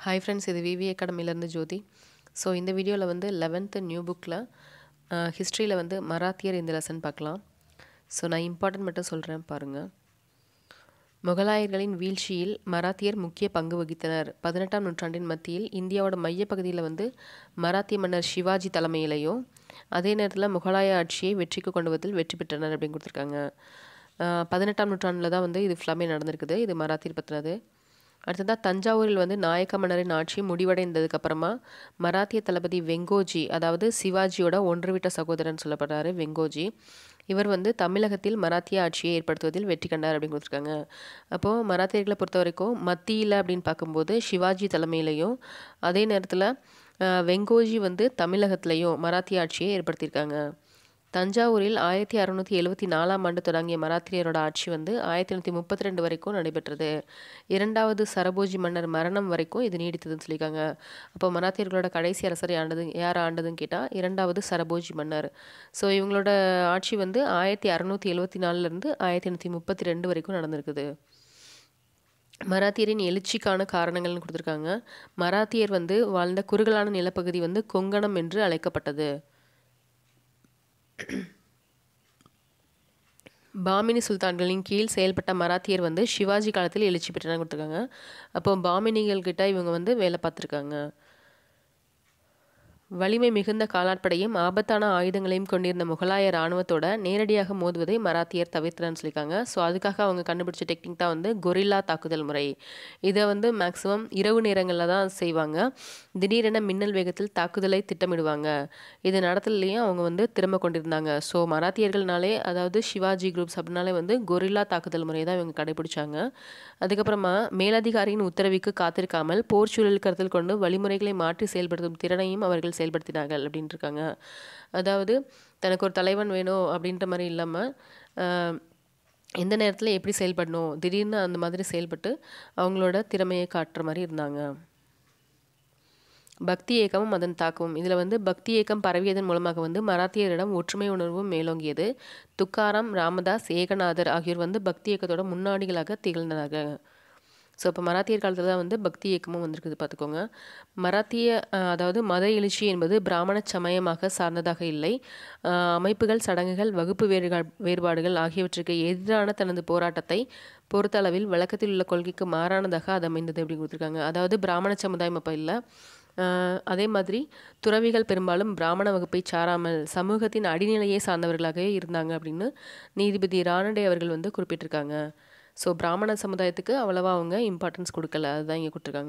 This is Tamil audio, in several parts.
ஹாய் ஃப்ரெண்ட்ஸ் இது விவி அகாடமிலேருந்து ஜோதி ஸோ இந்த வீடியோவில் வந்து லெவன்த்து நியூ புக்கில் ஹிஸ்ட்ரியில் வந்து மராத்தியர் இந்த லெசன் பார்க்கலாம் ஸோ நான் இம்பார்ட்டன்ட் மட்டும் சொல்கிறேன் பாருங்கள் முகலாயர்களின் வீழ்ச்சியில் மராத்தியர் முக்கிய பங்கு வகித்தனர் பதினெட்டாம் நூற்றாண்டின் மத்தியில் இந்தியாவோட மையப்பகுதியில் வந்து மராத்திய மன்னர் சிவாஜி தலைமையிலையும் அதே நேரத்தில் முகலாய ஆட்சியை வெற்றிக்கு கொண்டு வதில் வெற்றி பெற்றனர் அப்படின்னு கொடுத்துருக்காங்க பதினெட்டாம் நூற்றாண்டில் தான் வந்து இது ஃபுல்லாமே நடந்திருக்குது இது மராத்தியர் பற்றினது அடுத்ததாக தஞ்சாவூரில் வந்து நாயக்க மன்னரின் ஆட்சி முடிவடைந்ததுக்கு அப்புறமா மராத்திய தளபதி வெங்கோஜி அதாவது சிவாஜியோட ஒன்றுவிட்ட சகோதரன் சொல்லப்படுறாரு வெங்கோஜி இவர் வந்து தமிழகத்தில் மராத்திய ஆட்சியை ஏற்படுத்துவதில் வெற்றி கண்டார் அப்படின்னு கொடுத்துருக்காங்க அப்போது மராத்தியர்களை பொறுத்த வரைக்கும் மத்தியில் அப்படின்னு பார்க்கும்போது சிவாஜி தலைமையிலையும் அதே நேரத்தில் வெங்கோஜி வந்து தமிழகத்திலையும் மராத்திய ஆட்சியை ஏற்படுத்தியிருக்காங்க தஞ்சாவூரில் ஆயிரத்தி அறநூற்றி எழுவத்தி நாலாம் ஆண்டு தொடங்கிய மராத்தியரோட ஆட்சி வந்து ஆயிரத்தி எண்ணூற்றி முப்பத்தி ரெண்டு வரைக்கும் நடைபெற்றது இரண்டாவது சரபோஜி மன்னர் மரணம் வரைக்கும் இது நீடித்ததுன்னு சொல்லியிருக்காங்க அப்போ மராத்தியர்களோட கடைசி அரசர் ஆண்டது யார் ஆண்டதுன்னு கேட்டால் இரண்டாவது சரபோஜி மன்னர் ஸோ இவங்களோட ஆட்சி வந்து ஆயிரத்தி அறநூற்றி எழுவத்தி நாலுலேருந்து ஆயிரத்தி எண்ணூற்றி முப்பத்தி ரெண்டு வரைக்கும் நடந்திருக்குது மராத்தியரின் எழுச்சிக்கான காரணங்கள்னு கொடுத்துருக்காங்க மராத்தியர் வந்து வாழ்ந்த குறுகலான நிலப்பகுதி வந்து கொங்கணம் என்று அழைக்கப்பட்டது பாமினி சுல்தான்களின் கீழ் செயல்பட்ட மராத்தியர் வந்து சிவாஜி காலத்தில் எழுச்சி பெற்றன கொடுத்துருக்காங்க அப்போ பாமினிகள் கிட்ட இவங்க வந்து வேலை பார்த்துருக்காங்க வலிமை மிகுந்த காலாட்படையும் ஆபத்தான ஆயுதங்களையும் கொண்டிருந்த முகலாய இராணுவத்தோட நேரடியாக மோதுவதை மராத்தியர் தவிர்த்தனன்னு சொல்லியிருக்காங்க ஸோ அதுக்காக அவங்க கண்டுபிடிச்ச டெக்னிக் தான் வந்து கொரில்லா தாக்குதல் முறை இதை வந்து மேக்ஸிமம் இரவு நேரங்களில் தான் செய்வாங்க திடீரென மின்னல் வேகத்தில் தாக்குதலை திட்டமிடுவாங்க இது நடத்தலையும் அவங்க வந்து திரும்ப கொண்டிருந்தாங்க ஸோ மராத்தியர்கள்னாலே அதாவது சிவாஜி குரூப்ஸ் அப்படின்னாலே வந்து கொரில்லா தாக்குதல் முறை தான் இவங்க கடைபிடிச்சாங்க அதுக்கப்புறமா மேலதிகாரியின் உத்தரவிற்கு காத்திருக்காமல் போர் சூழல் கருத்தில் கொண்டு வழிமுறைகளை மாற்றி செயல்படுத்தும் திறனையும் அவர்கள் செயல்படுத்தினார்கள் அப்படின்ட்டு இருக்காங்க அதாவது தனக்கு ஒரு தலைவன் வேணும் அப்படின்ற மாதிரி இல்லாமல் எந்த நேரத்தில் எப்படி செயல்படணும் திடீர்னு அந்த மாதிரி செயல்பட்டு அவங்களோட திறமையை காட்டுற மாதிரி இருந்தாங்க பக்தி இயக்கமும் அதன் தாக்கமும் இதில் வந்து பக்தி இயக்கம் பரவியதன் மூலமாக வந்து மராத்தியரிடம் ஒற்றுமை உணர்வும் மேலோங்கியது துக்காராம் ராமதாஸ் ஏகநாதர் ஆகியோர் வந்து பக்தி இயக்கத்தோட முன்னாடிகளாக திகழ்ந்தார்கள் ஸோ இப்போ மராத்தியர் காலத்தில் தான் வந்து பக்தி இயக்கமும் வந்திருக்குது பார்த்துக்கோங்க மராத்திய அதாவது மத எழுச்சி என்பது பிராமண சமயமாக சார்ந்ததாக இல்லை அமைப்புகள் சடங்குகள் வகுப்பு வேறுகா வேறுபாடுகள் ஆகியவற்றுக்கு எதிரான தனது போராட்டத்தை பொறுத்தளவில் வழக்கத்தில் உள்ள கொள்கைக்கு மாறானதாக அது அமைந்தது அப்படின்னு கொடுத்துருக்காங்க அதாவது பிராமண சமுதாயம் அப்போ இல்லை அதே மாதிரி துறவிகள் பெரும்பாலும் பிராமண வகுப்பை சாராமல் சமூகத்தின் அடிநிலையை சார்ந்தவர்களாகவே இருந்தாங்க அப்படின்னு நீதிபதி ராணடே அவர்கள் வந்து குறிப்பிட்டிருக்காங்க ஸோ பிராமண சமுதாயத்துக்கு அவ்வளோவா அவங்க இம்பார்ட்டன்ஸ் கொடுக்கல அதுதான் இங்கே கொடுத்துருக்காங்க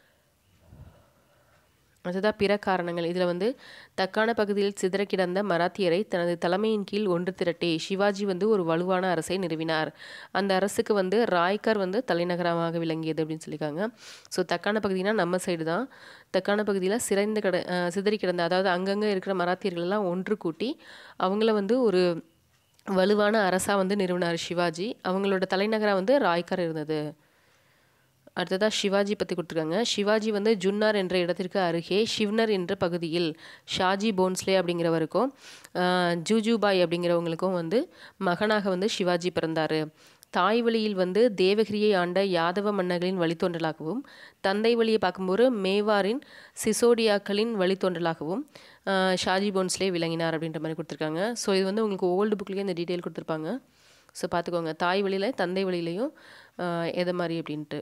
அதுதான் பிற காரணங்கள் இதில் வந்து தக்கான பகுதியில் சிதற கிடந்த மராத்தியரை தனது தலைமையின் கீழ் ஒன்று திரட்டி சிவாஜி வந்து ஒரு வலுவான அரசை நிறுவினார் அந்த அரசுக்கு வந்து ராய்கர் வந்து தலைநகரமாக விளங்கியது அப்படின்னு சொல்லியிருக்காங்க ஸோ தக்கான பகுதினா நம்ம சைடு தான் தக்கான பகுதியில் சிறைந்து கிட சிதறி கிடந்த அதாவது அங்கங்கே இருக்கிற மராத்தியர்கள் எல்லாம் ஒன்று கூட்டி அவங்கள வந்து ஒரு வலுவான அரசாக வந்து நிறுவனார் சிவாஜி அவங்களோட தலைநகராக வந்து ராய்கர் இருந்தது அடுத்ததாக சிவாஜி பற்றி கொடுத்துருக்காங்க சிவாஜி வந்து ஜுன்னார் என்ற இடத்திற்கு அருகே ஷிவ்னர் என்ற பகுதியில் ஷாஜி போன்ஸ்லே அப்படிங்கிறவருக்கும் ஜூஜூபாய் அப்படிங்கிறவங்களுக்கும் வந்து மகனாக வந்து சிவாஜி பிறந்தார் தாய் வழியில் வந்து தேவகிரியை ஆண்ட யாதவ மன்னர்களின் வழித்தோன்றலாகவும் தந்தை வழியை பார்க்கும்போது மேவாரின் சிசோடியாக்களின் வழித்தோன்றலாகவும் ஷாஜி போன்ஸ்லே விளங்கினார் அப்படின்ற மாதிரி கொடுத்துருக்காங்க ஸோ இது வந்து உங்களுக்கு ஓல்டு புக்லேயே இந்த டீட்டெயில் கொடுத்துருப்பாங்க ஸோ பார்த்துக்கோங்க தாய் வழியில் தந்தை வழியிலையும் எதை மாதிரி அப்படின்ட்டு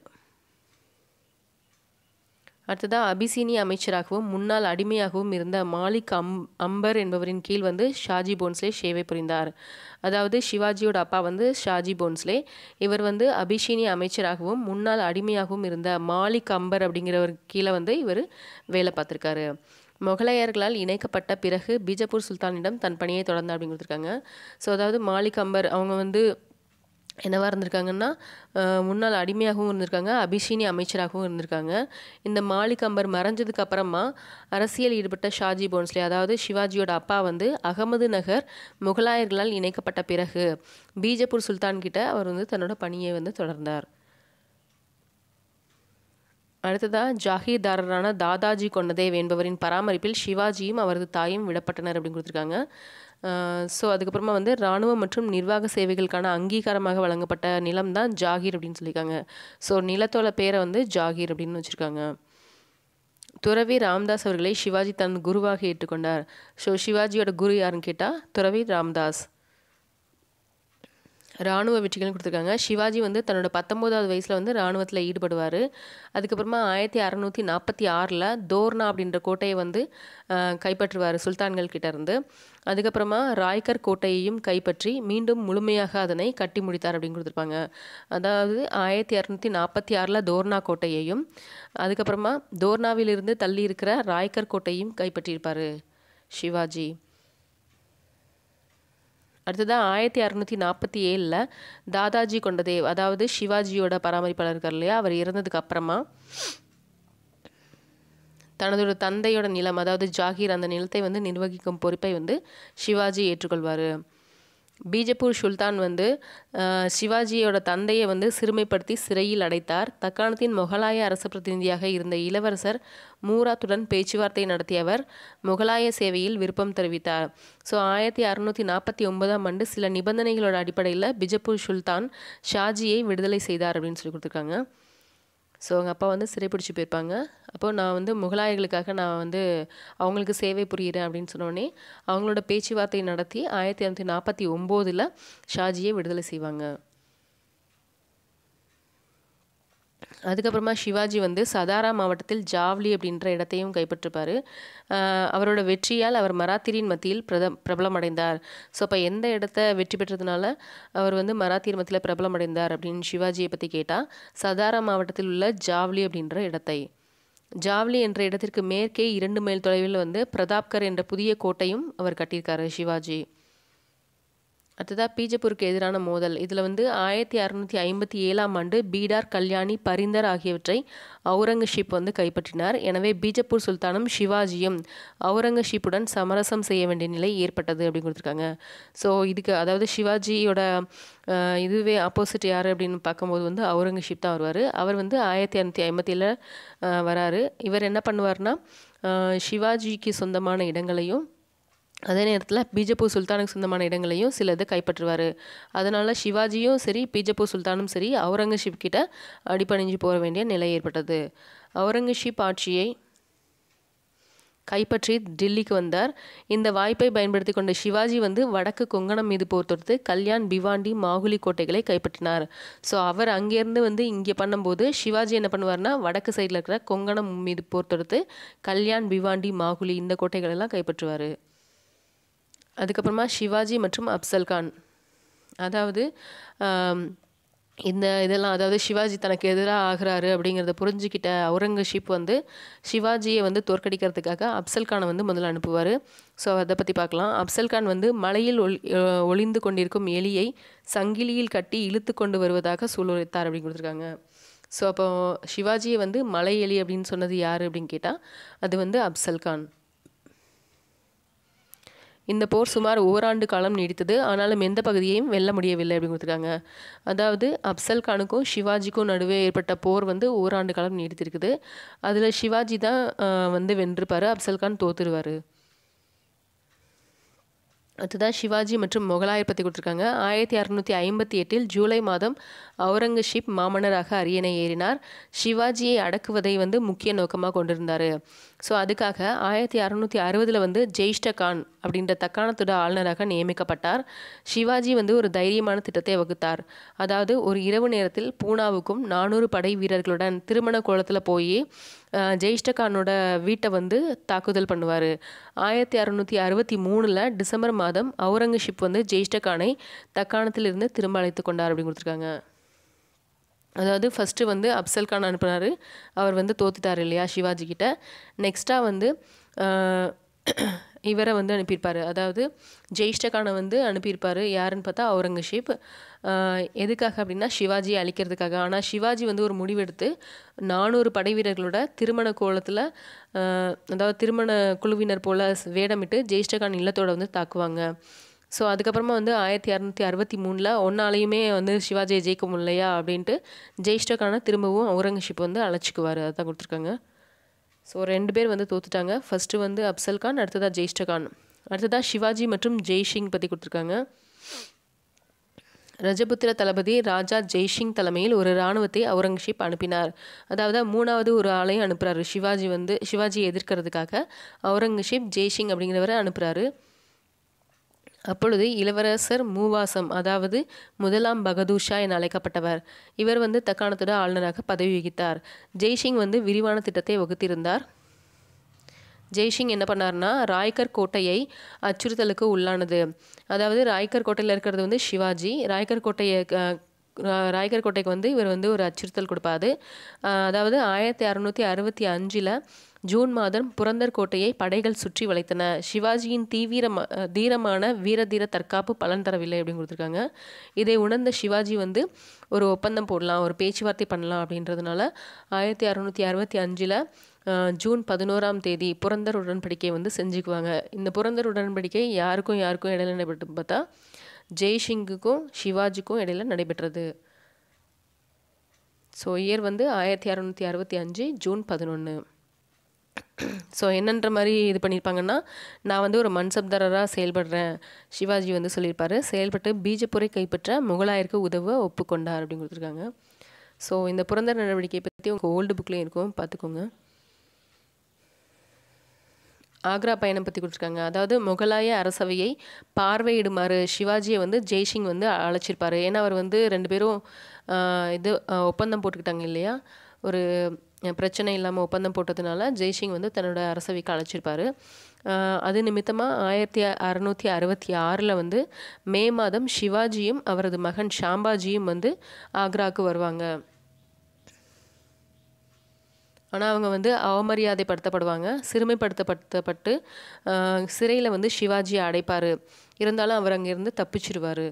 அடுத்ததாக அபிசீனிய அமைச்சராகவும் முன்னாள் அடிமையாகவும் இருந்த மாலிக் அம் அம்பர் என்பவரின் கீழ் வந்து ஷாஜி போன்ஸ்லே சேவை புரிந்தார் அதாவது சிவாஜியோட அப்பா வந்து ஷாஜி போன்ஸ்லே இவர் வந்து அபிசீனிய அமைச்சராகவும் முன்னாள் அடிமையாகவும் இருந்த மாலிக் அம்பர் அப்படிங்கிறவர் கீழே வந்து இவர் வேலை பார்த்துருக்காரு முகலாயர்களால் இணைக்கப்பட்ட பிறகு பீஜப்பூர் சுல்தானிடம் தன் பணியை தொடர்ந்தார் அப்படின்னு கொடுத்துருக்காங்க ஸோ அதாவது மாலிக் அம்பர் அவங்க வந்து என்னவாக இருந்திருக்காங்கன்னா முன்னாள் அடிமையாகவும் இருந்திருக்காங்க அபிஷீனி அமைச்சராகவும் இருந்திருக்காங்க இந்த மாலிக் அம்பர் மறைஞ்சதுக்கு அப்புறமா அரசியல் ஈடுபட்ட ஷாஜி போன்ஸ்லே அதாவது சிவாஜியோட அப்பா வந்து அகமது நகர் முகலாயர்களால் இணைக்கப்பட்ட பிறகு பீஜப்பூர் சுல்தான் கிட்ட அவர் வந்து தன்னோட பணியை வந்து தொடர்ந்தார் அடுத்ததாக ஜாகீர்தாரரான தாதாஜி கொண்டதேவ் என்பவரின் பராமரிப்பில் சிவாஜியும் அவரது தாயும் விடப்பட்டனர் அப்படின்னு கொடுத்துருக்காங்க ஸோ அதுக்கப்புறமா வந்து இராணுவம் மற்றும் நிர்வாக சேவைகளுக்கான அங்கீகாரமாக வழங்கப்பட்ட நிலம் தான் ஜாகீர் அப்படின்னு சொல்லியிருக்காங்க ஸோ நிலத்தோட பேரை வந்து ஜாகீர் அப்படின்னு வச்சுருக்காங்க துறவி ராம்தாஸ் அவர்களை சிவாஜி தன் குருவாக ஏற்றுக்கொண்டார் ஸோ சிவாஜியோட குரு யாருன்னு கேட்டால் துறவி ராம்தாஸ் இராணுவ வெற்றிகள் கொடுத்துருக்காங்க சிவாஜி வந்து தன்னோட பத்தொம்போதாவது வயசில் வந்து இராணுவத்தில் ஈடுபடுவார் அதுக்கப்புறமா ஆயிரத்தி அறநூற்றி நாற்பத்தி ஆறில் தோர்னா அப்படின்ற கோட்டையை வந்து கைப்பற்றுவார் சுல்தான்கள் கிட்ட இருந்து அதுக்கப்புறமா ராய்கர் கோட்டையையும் கைப்பற்றி மீண்டும் முழுமையாக அதனை கட்டி முடித்தார் அப்படின்னு கொடுத்துருப்பாங்க அதாவது ஆயிரத்தி இரநூத்தி நாற்பத்தி ஆறில் தோர்னா கோட்டையையும் அதுக்கப்புறமா தோர்னாவிலிருந்து தள்ளி இருக்கிற ராய்கர் கோட்டையும் கைப்பற்றியிருப்பார் சிவாஜி அடுத்ததாக ஆயிரத்தி அறநூற்றி நாற்பத்தி ஏழில் தாதாஜி கொண்டதேவ் அதாவது சிவாஜியோட பராமரிப்பாளர் இருக்கார் இல்லையா அவர் இறந்ததுக்கு அப்புறமா தனதோட தந்தையோட நிலம் அதாவது ஜாகீர் அந்த நிலத்தை வந்து நிர்வகிக்கும் பொறுப்பை வந்து சிவாஜி ஏற்றுக்கொள்வார் பீஜப்பூர் சுல்தான் வந்து சிவாஜியோட தந்தையை வந்து சிறுமைப்படுத்தி சிறையில் அடைத்தார் தக்காணத்தின் முகலாய அரச பிரதிநிதியாக இருந்த இளவரசர் மூராத்துடன் பேச்சுவார்த்தை நடத்திய அவர் முகலாய சேவையில் விருப்பம் தெரிவித்தார் ஸோ ஆயிரத்தி அறுநூற்றி நாற்பத்தி ஒன்பதாம் ஆண்டு சில நிபந்தனைகளோட அடிப்படையில் பிஜப்பூர் சுல்தான் ஷாஜியை விடுதலை செய்தார் அப்படின்னு சொல்லி கொடுத்துருக்காங்க ஸோ அவங்க அப்பா வந்து சிறைப்பிடிச்சு போயிருப்பாங்க அப்போது நான் வந்து முகலாயர்களுக்காக நான் வந்து அவங்களுக்கு சேவை புரிகிறேன் அப்படின்னு சொன்னோடனே அவங்களோட பேச்சுவார்த்தை நடத்தி ஆயிரத்தி இரநூத்தி நாற்பத்தி ஒம்போதில் ஷாஜியை விடுதலை செய்வாங்க அதுக்கப்புறமா சிவாஜி வந்து சதாரா மாவட்டத்தில் ஜாவ்லி அப்படின்ற இடத்தையும் கைப்பற்றிருப்பார் அவரோட வெற்றியால் அவர் மராத்திரியின் மத்தியில் பிரத பிரபலமடைந்தார் ஸோ அப்போ எந்த இடத்த வெற்றி பெற்றதுனால அவர் வந்து மராத்தியர் மத்தியில் பிரபலமடைந்தார் அப்படின்னு சிவாஜியை பற்றி கேட்டால் சதாரா மாவட்டத்தில் உள்ள ஜாவ்லி அப்படின்ற இடத்தை ஜாவ்லி என்ற இடத்திற்கு மேற்கே இரண்டு மைல் தொலைவில் வந்து பிரதாப்கர் என்ற புதிய கோட்டையும் அவர் கட்டியிருக்காரு சிவாஜி அடுத்ததாக பீஜப்பூருக்கு எதிரான மோதல் இதில் வந்து ஆயிரத்தி அறநூற்றி ஐம்பத்தி ஏழாம் ஆண்டு பீடார் கல்யாணி பரிந்தர் ஆகியவற்றை அவுரங்கசீப் வந்து கைப்பற்றினார் எனவே பீஜப்பூர் சுல்தானும் சிவாஜியும் அவுரங்கசீப்புடன் சமரசம் செய்ய வேண்டிய நிலை ஏற்பட்டது அப்படின்னு கொடுத்துருக்காங்க ஸோ இதுக்கு அதாவது சிவாஜியோட இதுவே ஆப்போசிட் யார் அப்படின்னு பார்க்கும்போது வந்து அவுரங்கசீப் தான் வருவார் அவர் வந்து ஆயிரத்தி இரநூத்தி ஐம்பத்தியில் வராரு இவர் என்ன பண்ணுவார்னா சிவாஜிக்கு சொந்தமான இடங்களையும் அதே நேரத்தில் பீஜப்பூர் சுல்தானுக்கு சொந்தமான இடங்களையும் சில இதை கைப்பற்றுவார் அதனால் சிவாஜியும் சரி பீஜப்பூர் சுல்தானும் சரி அவுரங்கசீப் கிட்ட அடிப்பணிஞ்சு போக வேண்டிய நிலை ஏற்பட்டது அவுரங்கசீப் ஆட்சியை கைப்பற்றி டில்லிக்கு வந்தார் இந்த வாய்ப்பை பயன்படுத்தி கொண்ட சிவாஜி வந்து வடக்கு கொங்கணம் மீது போர் தொடுத்து கல்யாண் பிவாண்டி மாகுலி கோட்டைகளை கைப்பற்றினார் ஸோ அவர் அங்கேருந்து வந்து இங்கே பண்ணும்போது சிவாஜி என்ன பண்ணுவார்னா வடக்கு சைடில் இருக்கிற கொங்கணம் மீது போர் தொடுத்து கல்யாண் பிவாண்டி மாகுலி இந்த கோட்டைகளெல்லாம் கைப்பற்றுவார் அதுக்கப்புறமா சிவாஜி மற்றும் அப்சல்கான் அதாவது இந்த இதெல்லாம் அதாவது சிவாஜி தனக்கு எதிராக ஆகிறாரு அப்படிங்கிறத புரிஞ்சுக்கிட்ட அவுரங்கசீப் வந்து சிவாஜியை வந்து தோற்கடிக்கிறதுக்காக அப்சல்கானை வந்து முதல்ல அனுப்புவார் ஸோ அதை பற்றி பார்க்கலாம் அப்சல்கான் வந்து மலையில் ஒளி ஒளிந்து கொண்டிருக்கும் எலியை சங்கிலியில் கட்டி இழுத்து கொண்டு வருவதாக சூழ்நிலைத்தார் அப்படின்னு கொடுத்துருக்காங்க ஸோ அப்போ சிவாஜியை வந்து மலை எலி அப்படின்னு சொன்னது யார் அப்படின்னு கேட்டால் அது வந்து அப்சல்கான் இந்த போர் சுமார் ஓராண்டு காலம் நீடித்தது ஆனாலும் எந்த பகுதியையும் வெல்ல முடியவில்லை அப்படின்னு கொடுத்துருக்காங்க அதாவது அப்சல் கானுக்கும் சிவாஜிக்கும் நடுவே ஏற்பட்ட போர் வந்து ஓராண்டு காலம் நீடித்திருக்குது அதில் சிவாஜி தான் வந்து வென்றிருப்பார் அப்சல் கான் தோத்துருவார் அடுத்ததான் சிவாஜி மற்றும் முகலாயர் பற்றி கொடுத்துருக்காங்க ஆயிரத்தி அறுநூற்றி ஐம்பத்தி எட்டில் ஜூலை மாதம் அவுரங்கசீப் மாமன்னராக அரியணை ஏறினார் சிவாஜியை அடக்குவதை வந்து முக்கிய நோக்கமாக கொண்டிருந்தார் ஸோ அதுக்காக ஆயிரத்தி அறநூற்றி அறுபதில் வந்து ஜெயிஷ்ட கான் அப்படின்ற தக்காணத்தோட ஆளுநராக நியமிக்கப்பட்டார் சிவாஜி வந்து ஒரு தைரியமான திட்டத்தை வகுத்தார் அதாவது ஒரு இரவு நேரத்தில் பூனாவுக்கும் நானூறு படை வீரர்களுடன் திருமண கோலத்தில் போய் ஜெயிஷ்டகானோட வீட்டை வந்து தாக்குதல் பண்ணுவார் ஆயிரத்தி அறநூற்றி அறுபத்தி மூணில் டிசம்பர் மாதம் அவுரங்கசீப் வந்து ஜெயிஷ்டகானை தக்காணத்திலிருந்து திரும்ப அழைத்து கொண்டார் அப்படின்னு கொடுத்துருக்காங்க அதாவது ஃபஸ்ட்டு வந்து அப்சல் கான் அனுப்புனார் அவர் வந்து தோத்துட்டார் இல்லையா சிவாஜி கிட்ட நெக்ஸ்ட்டாக வந்து இவரை வந்து அனுப்பியிருப்பார் அதாவது ஜெயிஷ்டகானை வந்து அனுப்பியிருப்பார் யாருன்னு பார்த்தா அவுரங்கசீப் எதுக்காக அப்படின்னா சிவாஜியை அழிக்கிறதுக்காக ஆனால் சிவாஜி வந்து ஒரு முடிவெடுத்து நானூறு படை வீரர்களோட திருமண கோலத்தில் அதாவது திருமண குழுவினர் போல் வேடமிட்டு ஜெயிஷ்டகான் இல்லத்தோட வந்து தாக்குவாங்க ஸோ அதுக்கப்புறமா வந்து ஆயிரத்தி இரநூத்தி அறுபத்தி மூணில் ஒன்னாலையுமே வந்து சிவாஜியை ஜெயிக்க முடியலையா அப்படின்ட்டு ஜெயிஷ்டகானை திரும்பவும் அவுரங்கசீப் வந்து அழைச்சிக்குவார் அதுதான் கொடுத்துருக்காங்க ஸோ ரெண்டு பேர் வந்து தோத்துட்டாங்க ஃபஸ்ட்டு வந்து அப்சல் கான் அடுத்ததாக ஜெயிஷ்டகான் அடுத்ததாக சிவாஜி மற்றும் ஜெய்சிங் பற்றி கொடுத்துருக்காங்க ரஜபுத்திர தளபதி ராஜா ஜெய்சிங் தலைமையில் ஒரு இராணுவத்தை அவுரங்கசீப் அனுப்பினார் அதாவது மூணாவது ஒரு ஆளையும் அனுப்புகிறாரு சிவாஜி வந்து சிவாஜியை எதிர்க்கிறதுக்காக அவுரங்கசீப் ஜெய்சிங் அப்படிங்கிறவரை அனுப்புகிறாரு அப்பொழுது இளவரசர் மூவாசம் அதாவது முதலாம் பகதூர் ஷா என அழைக்கப்பட்டவர் இவர் வந்து தக்காணத்தோட ஆளுநராக பதவி வகித்தார் ஜெய்சிங் வந்து விரிவான திட்டத்தை வகுத்திருந்தார் ஜெய்சிங் என்ன பண்ணார்னா ராய்கர் கோட்டையை அச்சுறுத்தலுக்கு உள்ளானது அதாவது ராய்கர் கோட்டையில் இருக்கிறது வந்து சிவாஜி ராய்கர் கோட்டையை அஹ், ரா- ராய்கர் கோட்டைக்கு வந்து இவர் வந்து ஒரு அச்சுறுத்தல் கொடுப்பாரு அஹ், அதாவது ஆயிரத்தி அறுநூற்றி அறுபத்தி அஞ்சில் ஜூன் மாதம் புரந்தர் கோட்டையை படைகள் சுற்றி வளைத்தன சிவாஜியின் தீவிர தீரமான வீரதீர தற்காப்பு பலன் தரவில்லை அப்படின்னு கொடுத்துருக்காங்க இதை உணர்ந்த சிவாஜி வந்து ஒரு ஒப்பந்தம் போடலாம் ஒரு பேச்சுவார்த்தை பண்ணலாம் அப்படின்றதுனால ஆயிரத்தி அறுநூற்றி அறுபத்தி அஞ்சில் ஜூன் பதினோராம் தேதி புரந்தர் உடன்படிக்கை வந்து செஞ்சுக்குவாங்க இந்த புரந்தர் உடன்படிக்கை யாருக்கும் யாருக்கும் இடையில நடைபெற்று பார்த்தா ஜெய்சிங்குக்கும் சிவாஜிக்கும் இடையில நடைபெற்றது ஸோ இயர் வந்து ஆயிரத்தி அறநூற்றி அறுபத்தி அஞ்சு ஜூன் பதினொன்று ஸோ என்னன்ற மாதிரி இது பண்ணியிருப்பாங்கன்னா நான் வந்து ஒரு மன்சப்தாரராக செயல்படுறேன் சிவாஜி வந்து சொல்லியிருப்பாரு செயல்பட்டு பீஜப்பூரை கைப்பற்ற முகலாயருக்கு உதவ ஒப்புக்கொண்டார் அப்படின்னு கொடுத்துருக்காங்க ஸோ இந்த புரந்தர் நடவடிக்கையை பற்றி உங்கள் ஓல்டு புக்லேயும் இருக்கும் பார்த்துக்கோங்க ஆக்ரா பயணம் பற்றி கொடுத்துருக்காங்க அதாவது முகலாய அரசவையை பார்வையிடுமாறு சிவாஜியை வந்து ஜெய்சிங் வந்து அழைச்சிருப்பாரு ஏன்னா அவர் வந்து ரெண்டு பேரும் ஆஹ், இது ஆஹ், ஒப்பந்தம் போட்டுக்கிட்டாங்க இல்லையா ஒரு அஹ், பிரச்சனை இல்லாமல் ஒப்பந்தம் போட்டதுனால ஜெய்சிங் வந்து தன்னோட அரசவைக்கு அழைச்சிருப்பாரு ஆஹ், அது நிமித்தமாக ஆயிரத்தி அறநூற்றி அறுபத்தி ஆறில் வந்து மே மாதம் சிவாஜியும் அவரது மகன் ஷாம்பாஜியும் வந்து ஆக்ராவுக்கு வருவாங்க ஆனால் அவங்க வந்து அவமரியாதைப்படுத்தப்படுவாங்க சிறுமைப்படுத்தப்படுத்தப்பட்டு சிறையில் வந்து சிவாஜியை அடைப்பார் இருந்தாலும் அவர் அங்கேருந்து தப்பிச்சிருவார்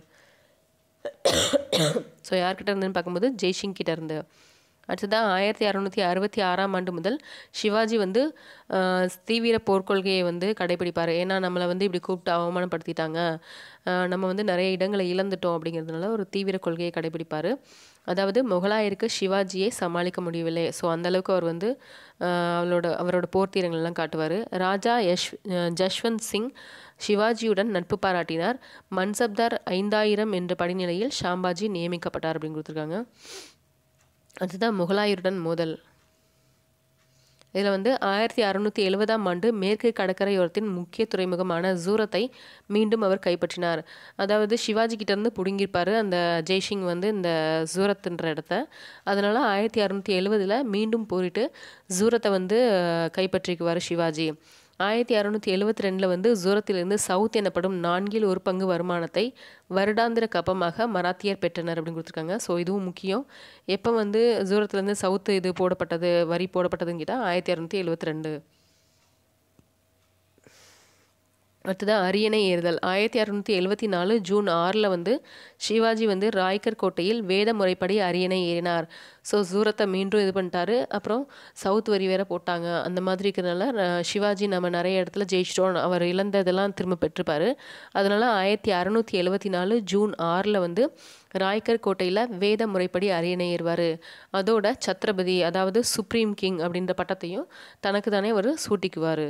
ஸோ யார்கிட்ட இருந்துன்னு பார்க்கும்போது ஜெய்சிங் கிட்ட இருந்து அடுத்ததாக ஆயிரத்தி அறநூற்றி அறுபத்தி ஆறாம் ஆண்டு முதல் சிவாஜி வந்து ஆஹ், தீவிர போர்க்கொள்கையை வந்து கடைபிடிப்பார் ஏன்னா நம்மளை வந்து இப்படி கூப்பிட்டு அவமானப்படுத்திட்டாங்க ஆஹ், நம்ம வந்து நிறைய இடங்களை இழந்துட்டோம் அப்படிங்கிறதுனால ஒரு தீவிர கொள்கையை கடைபிடிப்பார் அதாவது முகலாயருக்கு சிவாஜியை சமாளிக்க முடியவில்லை ஸோ அந்தளவுக்கு அவர் வந்து ஆஹ், அவளோட அவரோட போர்த்தீரங்கள்லாம் காட்டுவார் ராஜா யஷ் அஹ், ஜஷ்வந்த் சிங் சிவாஜியுடன் நட்பு பாராட்டினார் மன்சப்தார் ஐந்தாயிரம் என்ற படிநிலையில் ஷாம்பாஜி நியமிக்கப்பட்டார் அப்படின்னு கொடுத்துருக்காங்க அதுதான் முகலாயருடன் மோதல் இதில் வந்து ஆயிரத்தி அறுநூற்றி எழுபதாம் ஆண்டு மேற்கு கடற்கரையோரத்தின் முக்கிய துறைமுகமான சூரத்தை மீண்டும் அவர் கைப்பற்றினார் அதாவது சிவாஜி கிட்ட இருந்து பிடுங்கியிருப்பாரு அந்த ஜெய்சிங் வந்து இந்த சூரத்துன்ற இடத்த அதனால் ஆயிரத்தி அறுநூற்றி எழுபதில் மீண்டும் போரிட்டு சூரத்தை வந்து அஹ், கைப்பற்றிக்குவார் சிவாஜி ஆயிரத்தி அறுநூற்றி எழுபத்தி ரெண்டில் வந்து சூரத்திலிருந்து சவுத் எனப்படும் நான்கில் ஒரு பங்கு வருமானத்தை வருடாந்திர கப்பமாக மராத்தியர் பெற்றனர் அப்படின்னு கொடுத்துருக்காங்க ஸோ இதுவும் முக்கியம் எப்போ வந்து சூரத்துலேருந்து சவுத்து இது போடப்பட்டது வரி போடப்பட்டதுன்னு கேட்டால் ஆயிரத்தி அறுநூற்றி எழுபத்தி ரெண்டு அடுத்ததாக அரியணை ஏறுதல் ஆயிரத்தி அறுநூற்றி எழுபத்தி நாலு ஜூன் ஆறில் வந்து சிவாஜி வந்து ராய்கர் கோட்டையில் வேத முறைப்படி அரியணை ஏறினார் ஸோ சூரத்தை மீண்டும் இது பண்ணிட்டாரு அப்புறம் சவுத் வரி வேற போட்டாங்க அந்த மாதிரி இருக்கிறதுனால அஹ், சிவாஜி நம்ம நிறைய இடத்துல ஜெயிச்சிட்டோம் அவர் இழந்ததெல்லாம் திரும்ப பெற்றுப்பார் அதனால ஆயிரத்தி அறுநூற்றி எழுபத்தி நாலு ஜூன் ஆறில் வந்து ராய்கர் கோட்டையில் வேத முறைப்படி அரியணை ஏறுவார் அதோட சத்ரபதி அதாவது சுப்ரீம் கிங் அப்படின்ற பட்டத்தையும் தனக்கு தானே அவர் சூட்டிக்குவார்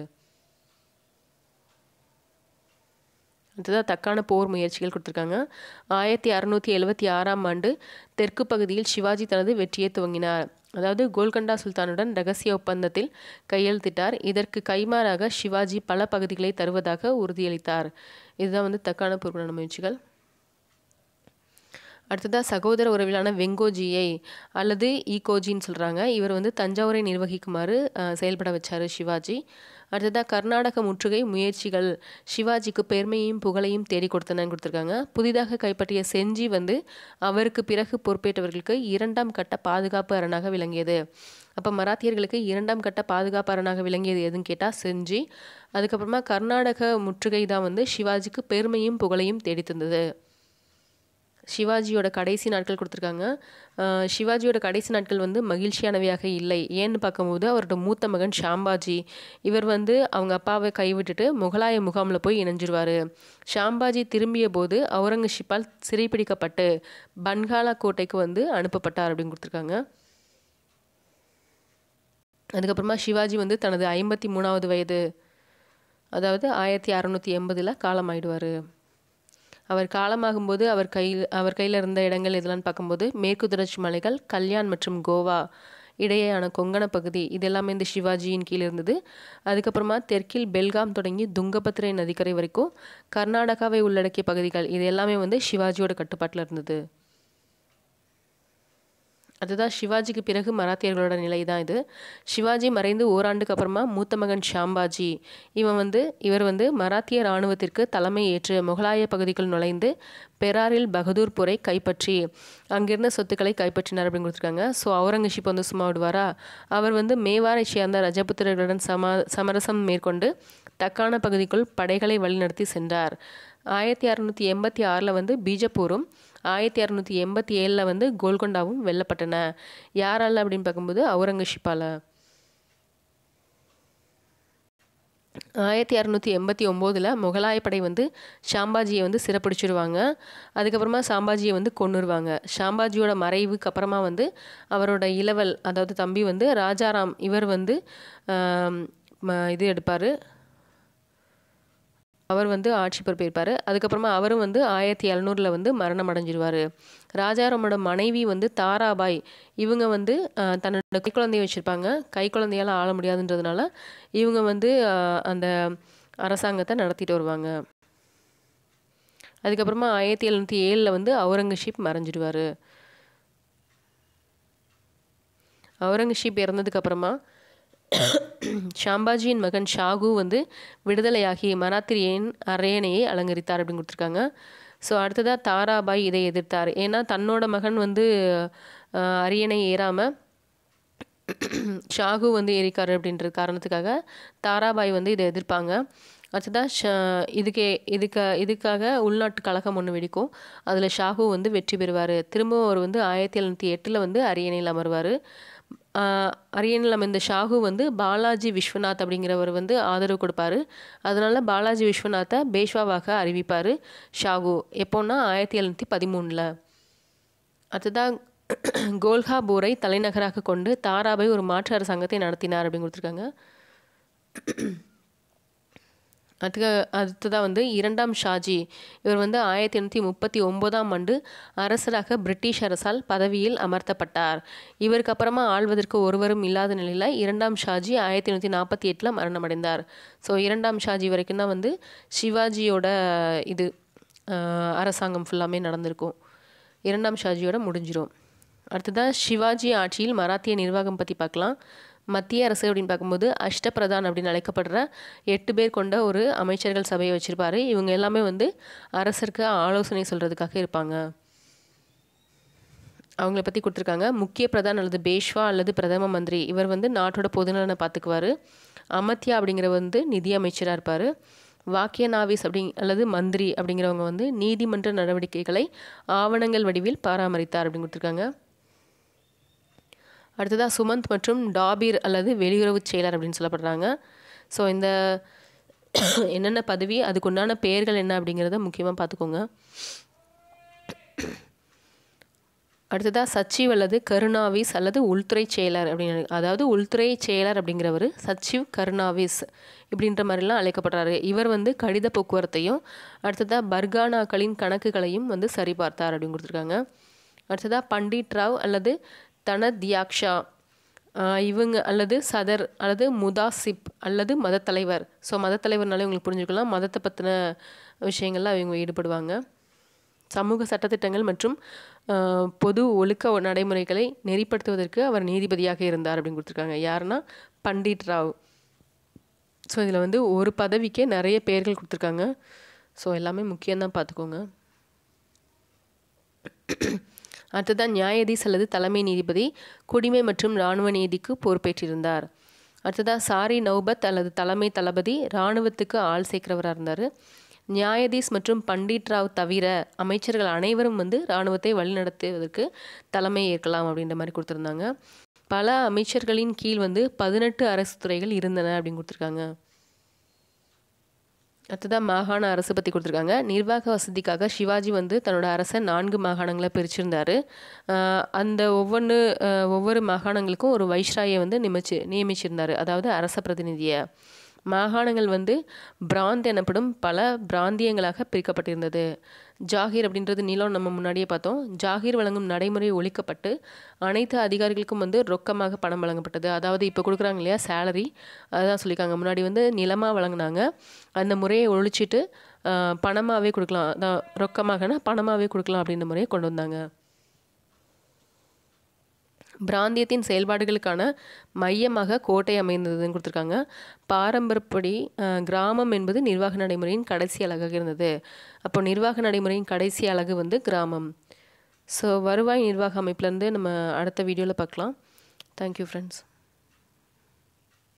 அடுத்ததாக தக்கான போர் முயற்சிகள் கொடுத்துருக்காங்க ஆயிரத்தி அறநூற்றி எழுபத்தி ஆறாம் ஆண்டு தெற்கு பகுதியில் சிவாஜி தனது வெற்றியை துவங்கினார் அதாவது கோல்கண்டா சுல்தானுடன் ரகசிய ஒப்பந்தத்தில் கையெழுத்திட்டார் இதற்கு கைமாறாக சிவாஜி பல பகுதிகளை தருவதாக உறுதியளித்தார் இதுதான் வந்து தக்கான போர்க்கான முயற்சிகள் அடுத்ததாக சகோதர உறவிலான வெங்கோஜியை அல்லது ஈகோஜின்னு சொல்கிறாங்க இவர் வந்து தஞ்சாவூரை நிர்வகிக்குமாறு அஹ், செயல்பட வச்சார் சிவாஜி அடுத்ததாக கர்நாடக முற்றுகை முயற்சிகள் சிவாஜிக்கு பெருமையும் புகழையும் தேடி கொடுத்தனன்னு கொடுத்துருக்காங்க புதிதாக கைப்பற்றிய செஞ்சி வந்து அவருக்கு பிறகு பொறுப்பேற்றவர்களுக்கு இரண்டாம் கட்ட பாதுகாப்பு அரணாக விளங்கியது அப்போ மராத்தியர்களுக்கு இரண்டாம் கட்ட பாதுகாப்பு அரணாக விளங்கியது எதுன்னு கேட்டால் செஞ்சி அதுக்கப்புறமா கர்நாடக முற்றுகை தான் வந்து சிவாஜிக்கு பெருமையும் புகழையும் தேடி தந்தது சிவாஜியோட கடைசி நாட்கள் கொடுத்துருக்காங்க அஹ் சிவாஜியோட கடைசி நாட்கள் வந்து மகிழ்ச்சியானவையாக இல்லை ஏன்னு பார்க்கும்போது அவரோட மூத்த மகன் ஷாம்பாஜி இவர் வந்து அவங்க அப்பாவை கைவிட்டுட்டு முகலாய முகாமில் போய் இணைஞ்சிருவார் ஷாம்பாஜி திரும்பிய போது அவுரங்கசீப்பால் சிறைப்பிடிக்கப்பட்டு பன்காலா கோட்டைக்கு வந்து அனுப்பப்பட்டார் அப்படின்னு கொடுத்துருக்காங்க அதுக்கப்புறமா சிவாஜி வந்து தனது ஐம்பத்தி மூணாவது வயது அதாவது ஆயிரத்தி அறநூற்றி எண்பதில் காலமாயிடுவார் அவர் காலமாகும்போது அவர் கையில் அவர் கையில் இருந்த இடங்கள் இதெல்லாம் பார்க்கும்போது மேற்கு தொடர்ச்சி மலைகள் கல்யாண் மற்றும் கோவா இடையேயான கொங்கண பகுதி இது எல்லாமே இந்த சிவாஜியின் கீழ் இருந்தது அதுக்கப்புறமா தெற்கில் பெல்காம் தொடங்கி துங்கபத்ரை நதிக்கரை வரைக்கும் கர்நாடகாவை உள்ளடக்கிய பகுதிகள் இது எல்லாமே வந்து சிவாஜியோட கட்டுப்பாட்டில் இருந்தது அதுதான் சிவாஜிக்கு பிறகு மராத்தியர்களோட நிலை தான் இது சிவாஜி மறைந்து ஓராண்டுக்கு அப்புறமா மூத்த மகன் ஷாம்பாஜி இவன் வந்து இவர் வந்து மராத்திய இராணுவத்திற்கு தலைமை ஏற்று முகலாய பகுதிக்குள் நுழைந்து பெராரில் பகதூர்பூரை கைப்பற்றி அங்கிருந்த சொத்துக்களை கைப்பற்றினார் அப்படின்னு கொடுத்துருக்காங்க ஸோ அவுரங்கசீப் வந்து சும்மா விடுவாரா அவர் வந்து மேவாரை சேர்ந்த ரஜபுத்திரர்களுடன் சம சமரசம் மேற்கொண்டு தக்கான பகுதிக்குள் படைகளை வழிநடத்தி சென்றார் ஆயிரத்தி அறநூற்றி எண்பத்தி ஆறில் வந்து பீஜப்பூரும் ஆயிரத்தி அறநூற்றி எண்பத்தி ஏழில் வந்து கோல்கொண்டாவும் வெல்லப்பட்டன யாரால் அப்படின்னு பார்க்கும்போது அவுரங்கசீப்பால் ஆயிரத்தி அறநூற்றி எண்பத்தி ஒம்போதில் முகலாய படை வந்து ஷாம்பாஜியை வந்து சிறப்பிடிச்சிருவாங்க அதுக்கப்புறமா சாம்பாஜியை வந்து கொன்னுருவாங்க ஷாம்பாஜியோட மறைவுக்கு அப்புறமா வந்து அவரோட இளவல் அதாவது தம்பி வந்து ராஜாராம் இவர் வந்து இது எடுப்பார் அவர் வந்து ஆட்சி பொறுப்பேற்பார் அதுக்கப்புறமா அவரும் வந்து ஆயிரத்தி எழுநூறில் வந்து மரணம் அடைஞ்சிருவார் ராஜாராமோட மனைவி வந்து தாராபாய் இவங்க வந்து தன்னோட கை குழந்தைய வச்சுருப்பாங்க கை குழந்தையால் ஆள முடியாதுன்றதுனால இவங்க வந்து அந்த அரசாங்கத்தை நடத்திட்டு வருவாங்க அதுக்கப்புறமா ஆயிரத்தி எழுநூற்றி ஏழில் வந்து அவுரங்கசீப் மறைஞ்சிடுவார் அவுரங்கசீப் இறந்ததுக்கப்புறமா ஷாம்பாஜியின் மகன் ஷாகு வந்து விடுதலையாகி மராத்திரியின் அரையணையை அலங்கரித்தார் அப்படின்னு கொடுத்துருக்காங்க ஸோ அடுத்ததாக தாராபாய் இதை எதிர்த்தார் ஏன்னா தன்னோட மகன் வந்து அரியணை ஏறாமல் ஷாகு வந்து ஏறிக்காரு அப்படின்ற காரணத்துக்காக தாராபாய் வந்து இதை எதிர்ப்பாங்க அடுத்ததாக ஷ இதுக்கே இதுக்கு இதுக்காக உள்நாட்டு கழகம் ஒன்று வெடிக்கும் அதில் ஷாகு வந்து வெற்றி பெறுவார் திரும்பவும் அவர் வந்து ஆயிரத்தி எழுநூற்றி எட்டில் வந்து அரியணையில் அமர்வார் அரியணையில் அமைந்த ஷாகு வந்து பாலாஜி விஸ்வநாத் அப்படிங்கிறவர் வந்து ஆதரவு கொடுப்பாரு அதனால பாலாஜி விஸ்வநாத்தை பேஷ்வாவாக அறிவிப்பார் ஷாகு எப்போன்னா ஆயிரத்தி எழுநூற்றி பதிமூணில் அடுத்ததாக கோல்ஹாபூரை தலைநகராக கொண்டு தாராபாய் ஒரு மாற்று அரசாங்கத்தை நடத்தினார் அப்படின்னு கொடுத்துருக்காங்க அதுக்கு அடுத்ததாக வந்து இரண்டாம் ஷாஜி இவர் வந்து ஆயிரத்தி எண்ணூற்றி முப்பத்தி ஒம்போதாம் ஆண்டு அரசராக பிரிட்டிஷ் அரசால் பதவியில் அமர்த்தப்பட்டார் இவருக்கு அப்புறமா ஆள்வதற்கு ஒருவரும் இல்லாத நிலையில் இரண்டாம் ஷாஜி ஆயிரத்தி எண்ணூற்றி நாற்பத்தி எட்டில் மரணமடைந்தார் ஸோ இரண்டாம் ஷாஜி வரைக்கும் தான் வந்து சிவாஜியோட இது அரசாங்கம் ஃபுல்லாமே நடந்திருக்கும் இரண்டாம் ஷாஜியோட முடிஞ்சிரும் அடுத்ததாக சிவாஜி ஆட்சியில் மராத்திய நிர்வாகம் பற்றி பார்க்கலாம் மத்திய அரசு அப்படின்னு பார்க்கும்போது அஷ்டபிரதான் அப்படின்னு அழைக்கப்படுற எட்டு பேர் கொண்ட ஒரு அமைச்சர்கள் சபையை வச்சுருப்பாரு இவங்க எல்லாமே வந்து அரசருக்கு ஆலோசனை சொல்கிறதுக்காக இருப்பாங்க அவங்கள பற்றி கொடுத்துருக்காங்க முக்கிய பிரதான் அல்லது பேஷ்வா அல்லது பிரதம மந்திரி இவர் வந்து நாட்டோட பொதுநலனை பார்த்துக்குவார் அமத்யா அப்படிங்கிற வந்து நிதி அமைச்சராக இருப்பார் வாக்கிய நாவிஸ் அப்படி அல்லது மந்திரி அப்படிங்கிறவங்க வந்து நீதிமன்ற நடவடிக்கைகளை ஆவணங்கள் வடிவில் பராமரித்தார் அப்படின்னு கொடுத்துருக்காங்க அடுத்ததாக சுமந்த் மற்றும் டாபீர் அல்லது வெளியுறவு செயலர் அப்படின்னு சொல்லப்படுறாங்க ஸோ இந்த என்னென்ன பதவி அதுக்கு உண்டான பெயர்கள் என்ன அப்படிங்கிறத முக்கியமாக பார்த்துக்கோங்க அடுத்ததாக சச்சிவ் அல்லது கருணாவிஸ் அல்லது உள்துறை செயலர் அப்படின்னு அதாவது உள்துறை செயலர் அப்படிங்கிறவர் சச்சிவ் கருணாவிஸ் இப்படின்ற மாதிரிலாம் அழைக்கப்படுறாரு இவர் வந்து கடித போக்குவரத்தையும் அடுத்ததாக பர்கானாக்களின் கணக்குகளையும் வந்து சரிபார்த்தார் அப்படின்னு கொடுத்துருக்காங்க அடுத்ததாக பண்டிட் ராவ் அல்லது தனத்யாக்ஷா இவங்க அல்லது சதர் அல்லது முதாசிப் அல்லது மதத்தலைவர் ஸோ மதத்தலைவர்னாலே உங்களுக்கு புரிஞ்சுக்கலாம் மதத்தை பற்றின விஷயங்கள்லாம் இவங்க ஈடுபடுவாங்க சமூக சட்டத்திட்டங்கள் மற்றும் பொது ஒழுக்க நடைமுறைகளை நெறிப்படுத்துவதற்கு அவர் நீதிபதியாக இருந்தார் அப்படின்னு கொடுத்துருக்காங்க யாருன்னா பண்டிட் ராவ் ஸோ இதில் வந்து ஒரு பதவிக்கே நிறைய பெயர்கள் கொடுத்துருக்காங்க ஸோ எல்லாமே முக்கியம்தான் பார்த்துக்கோங்க அடுத்ததான் நியாயாதீஸ் அல்லது தலைமை நீதிபதி குடிமை மற்றும் இராணுவ நீதிக்கு பொறுப்பேற்றிருந்தார் அடுத்ததாக சாரி நௌபத் அல்லது தலைமை தளபதி இராணுவத்துக்கு ஆள் சேர்க்கிறவராக இருந்தார் நியாயாதீஸ் மற்றும் பண்டிட் ராவ் தவிர அமைச்சர்கள் அனைவரும் வந்து இராணுவத்தை வழிநடத்துவதற்கு தலைமை ஏற்கலாம் அப்படின்ற மாதிரி கொடுத்துருந்தாங்க பல அமைச்சர்களின் கீழ் வந்து பதினெட்டு அரசு துறைகள் இருந்தன அப்படின்னு கொடுத்துருக்காங்க அடுத்ததாக மாகாண அரசு பற்றி கொடுத்துருக்காங்க நிர்வாக வசதிக்காக சிவாஜி வந்து தன்னோட அரசை நான்கு மாகாணங்களை பிரிச்சிருந்தார் அந்த ஒவ்வொன்று ஒவ்வொரு மாகாணங்களுக்கும் ஒரு வைஸ்ராயை வந்து நியமிச்சு நியமிச்சிருந்தார் அதாவது அரச பிரதிநிதியை மாகாணங்கள் வந்து பிராந்த் எனப்படும் பல பிராந்தியங்களாக பிரிக்கப்பட்டிருந்தது ஜாகீர் அப்படின்றது நிலம் நம்ம முன்னாடியே பார்த்தோம் ஜாகீர் வழங்கும் நடைமுறை ஒழிக்கப்பட்டு அனைத்து அதிகாரிகளுக்கும் வந்து ரொக்கமாக பணம் வழங்கப்பட்டது அதாவது இப்போ கொடுக்குறாங்க இல்லையா சேலரி அதுதான் சொல்லியிருக்காங்க முன்னாடி வந்து நிலமாக வழங்கினாங்க அந்த முறையை ஒழிச்சிட்டு பணமாகவே கொடுக்கலாம் அதான் ரொக்கமாகனா பணமாகவே கொடுக்கலாம் அப்படின்ற முறையை கொண்டு வந்தாங்க பிராந்தியத்தின் செயல்பாடுகளுக்கான மையமாக கோட்டை அமைந்ததுன்னு கொடுத்துருக்காங்க பாரம்பரியப்படி கிராமம் என்பது நிர்வாக நடைமுறையின் கடைசி அழகாக இருந்தது அப்போ நிர்வாக நடைமுறையின் கடைசி அழகு வந்து கிராமம் ஸோ வருவாய் நிர்வாக அமைப்புலேருந்து நம்ம அடுத்த வீடியோவில் பார்க்கலாம் தேங்க்யூ ஃப்ரெண்ட்ஸ்